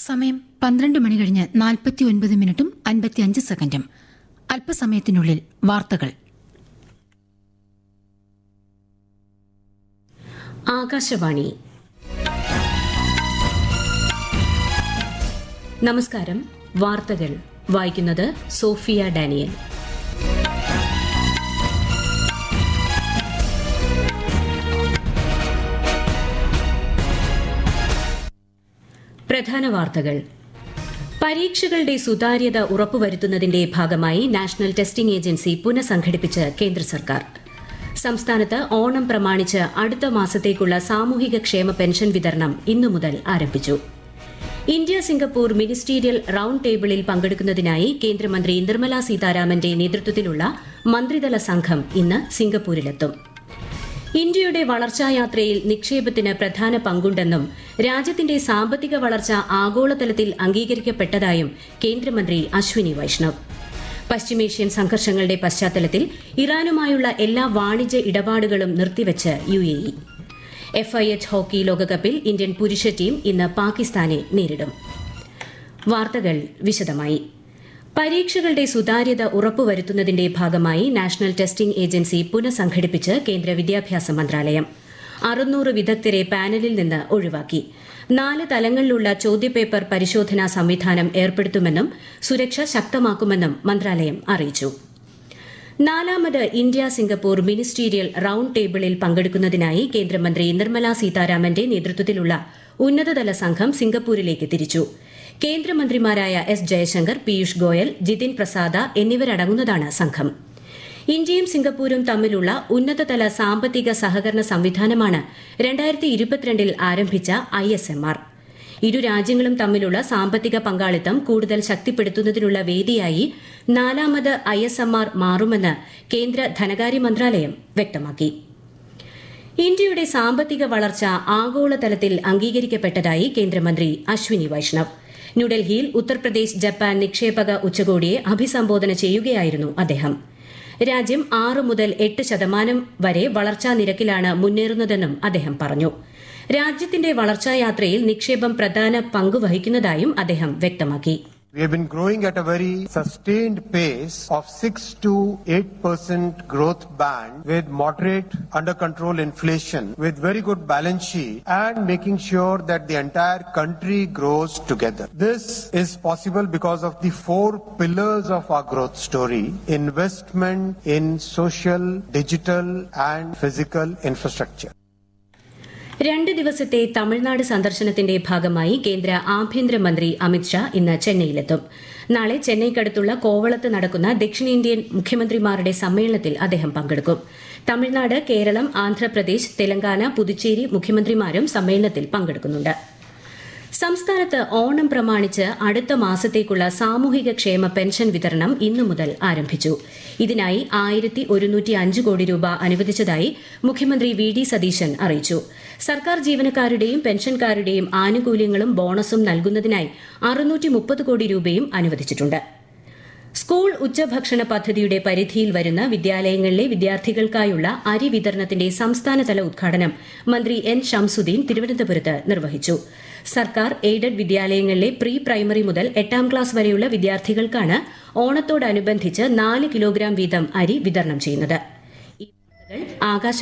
സമയം പന്ത്രണ്ട് മണി കഴിഞ്ഞ് നാൽപ്പത്തി ഒൻപത് മിനിറ്റും അൻപത്തിയഞ്ച് സെക്കൻഡും അല്പസമയത്തിനുള്ളിൽ വാർത്തകൾ ആകാശവാണി നമസ്കാരം വാർത്തകൾ വായിക്കുന്നത് സോഫിയ ഡാനിയൽ പ്രധാന വാർത്തകൾ പരീക്ഷകളുടെ സുതാര്യത ഉറപ്പുവരുത്തുന്നതിന്റെ ഭാഗമായി നാഷണൽ ടെസ്റ്റിംഗ് ഏജൻസി പുനഃസംഘടിപ്പിച്ച് കേന്ദ്ര സർക്കാർ സംസ്ഥാനത്ത് ഓണം പ്രമാണിച്ച് അടുത്ത മാസത്തേക്കുള്ള സാമൂഹിക ക്ഷേമ പെൻഷൻ വിതരണം ഇന്നു മുതൽ ആരംഭിച്ചു ഇന്ത്യ സിംഗപ്പൂർ മിനിസ്റ്റീരിയൽ റൌണ്ട് ടേബിളിൽ പങ്കെടുക്കുന്നതിനായി കേന്ദ്രമന്ത്രി നിർമ്മല സീതാരാമന്റെ നേതൃത്വത്തിലുള്ള മന്ത്രിതല സംഘം ഇന്ന് സിംഗപ്പൂരിലെത്തും ഇന്ത്യയുടെ വളർച്ചായാത്രയിൽ നിക്ഷേപത്തിന് പ്രധാന പങ്കുണ്ടെന്നും രാജ്യത്തിന്റെ സാമ്പത്തിക വളർച്ച ആഗോളതലത്തിൽ അംഗീകരിക്കപ്പെട്ടതായും കേന്ദ്രമന്ത്രി അശ്വിനി വൈഷ്ണവ് പശ്ചിമേഷ്യൻ സംഘർഷങ്ങളുടെ പശ്ചാത്തലത്തിൽ ഇറാനുമായുള്ള എല്ലാ വാണിജ്യ ഇടപാടുകളും നിർത്തിവച്ച് U A E F I H hockey ലോകകപ്പിൽ ഇന്ത്യൻ പുരുഷ ടീം ഇന്ന് പാകിസ്ഥാനെ നേരിടും വാർത്തകൾ വിശദമായി പരീക്ഷകളുടെ സുതാര്യത ഉറപ്പുവരുത്തുന്നതിന്റെ ഭാഗമായി നാഷണൽ ടെസ്റ്റിംഗ് ഏജൻസി പുനഃസംഘടിപ്പിച്ച് കേന്ദ്ര വിദ്യാഭ്യാസ മന്ത്രാലയം അറുന്നൂറ് വിദഗ്ധരെ പാനലിൽ നിന്ന് ഒഴിവാക്കി നാല് തലങ്ങളിലുള്ള ചോദ്യപേപ്പർ പരിശോധനാ സംവിധാനം ഏർപ്പെടുത്തുമെന്നും സുരക്ഷ ശക്തമാക്കുമെന്നും മന്ത്രാലയം അറിയിച്ചു നാലാമത് ഇന്ത്യ സിംഗപ്പൂർ മിനിസ്റ്റീരിയൽ റൌണ്ട് ടേബിളിൽ പങ്കെടുക്കുന്നതിനായി കേന്ദ്രമന്ത്രി നിർമ്മല സീതാരാമന്റെ നേതൃത്വത്തിലുള്ള ഉന്നതതല സംഘം സിംഗപ്പൂരിലേക്ക് തിരിച്ചു കേന്ദ്രമന്ത്രിമാരായ എസ് ജയശങ്കർ പീയൂഷ് ഗോയൽ ജിതിൻ പ്രസാദ എന്നിവരടങ്ങുന്നതാണ് സംഘം ഇന്ത്യയും സിംഗപ്പൂരും തമ്മിലുള്ള ഉന്നതതല സാമ്പത്തിക സഹകരണ സംവിധാനമാണ് രണ്ടായിരത്തി ഇരുപത്തിരണ്ടിൽ ആരംഭിച്ച ഐ എസ് എം ആർ ഇരു രാജ്യങ്ങളും തമ്മിലുള്ള സാമ്പത്തിക പങ്കാളിത്തം കൂടുതൽ ശക്തിപ്പെടുത്തുന്നതിനുള്ള വേദിയായി നാലാമത് ഐ എസ് എം ആർ മാറുമെന്ന് കേന്ദ്ര ധനകാര്യ മന്ത്രാലയം വ്യക്തമാക്കി ഇന്ത്യയുടെ സാമ്പത്തിക വളർച്ച ആഗോളതലത്തിൽ അംഗീകരിക്കപ്പെട്ടതായി കേന്ദ്രമന്ത്രി അശ്വിനി വൈഷ്ണവ് ന്യൂഡൽഹിയിൽ ഉത്തർപ്രദേശ് ജപ്പാൻ നിക്ഷേപക ഉച്ചകോടിയെ അഭിസംബോധന ചെയ്യുകയായിരുന്നു അദ്ദേഹം രാജ്യം ആറ് മുതൽ എട്ട് ശതമാനം വരെ വളർച്ചാ നിരക്കിലാണ് മുന്നേറുന്നതെന്നും അദ്ദേഹം പറഞ്ഞു രാജ്യത്തിന്റെ വളർച്ചായാത്രയിൽ നിക്ഷേപം പ്രധാന പങ്കുവഹിക്കുന്നതായും അദ്ദേഹം വ്യക്തമാക്കി We have been growing at a very sustained pace of 6 to 8 percent growth band with moderate under control inflation with very good balance sheet and making sure that the entire country grows together. This is possible because of the four pillars of our growth story. Investment in social, digital and physical infrastructure. രണ്ട് ദിവസത്തെ തമിഴ്നാട് സന്ദർശനത്തിന്റെ ഭാഗമായി കേന്ദ്ര ആഭ്യന്തരമന്ത്രി അമിത്ഷാ ഇന്ന് ചെന്നൈയിലെത്തും നാളെ ചെന്നൈക്കടുത്തുള്ള കോവളത്ത് നടക്കുന്ന ദക്ഷിണേന്ത്യൻ മുഖ്യമന്ത്രിമാരുടെ സമ്മേളനത്തിൽ അദ്ദേഹം പങ്കെടുക്കും തമിഴ്നാട് കേരളം ആന്ധ്രാപ്രദേശ് തെലങ്കാന പുതുച്ചേരി മുഖ്യമന്ത്രിമാരും സമ്മേളനത്തിൽ പങ്കെടുക്കുന്നുണ്ട് സംസ്ഥാനത്ത് ഓണം പ്രമാണിച്ച് അടുത്ത മാസത്തേക്കുള്ള സാമൂഹിക ക്ഷേമ പെൻഷൻ വിതരണം ഇന്നു മുതൽ ആരംഭിച്ചു ഇതിനായി ആയിരത്തി ഒരുന്നൂറ്റി അഞ്ച് കോടി രൂപ അനുവദിച്ചതായി മുഖ്യമന്ത്രി വി ഡി സതീശൻ അറിയിച്ചു സർക്കാർ ജീവനക്കാരുടെയും പെൻഷൻകാരുടെയും ആനുകൂല്യങ്ങളും ബോണസും നൽകുന്നതിനായി അറുന്നൂറ്റി മുപ്പത് കോടി രൂപയും അനുവദിച്ചിട്ടുണ്ട് സ്കൂൾ ഉച്ചഭക്ഷണ പദ്ധതിയുടെ പരിധിയിൽ വരുന്ന വിദ്യാലയങ്ങളിലെ വിദ്യാർത്ഥികൾക്കായുള്ള അരി വിതരണത്തിന്റെ സംസ്ഥാനതല ഉദ്ഘാടനം മന്ത്രി എൻ ഷംസുദ്ദീൻ തിരുവനന്തപുരത്ത് നിർവഹിച്ചു സർക്കാർ എയ്ഡഡ് വിദ്യാലയങ്ങളിലെ പ്രീ പ്രൈമറി മുതൽ എട്ടാം ക്ലാസ് വരെയുള്ള വിദ്യാർത്ഥികൾക്കാണ് ഓണത്തോടനുബന്ധിച്ച് നാല് കിലോഗ്രാം വീതം അരി വിതരണം ചെയ്യുന്നത് ഈ വാർത്തകൾ ആകാശ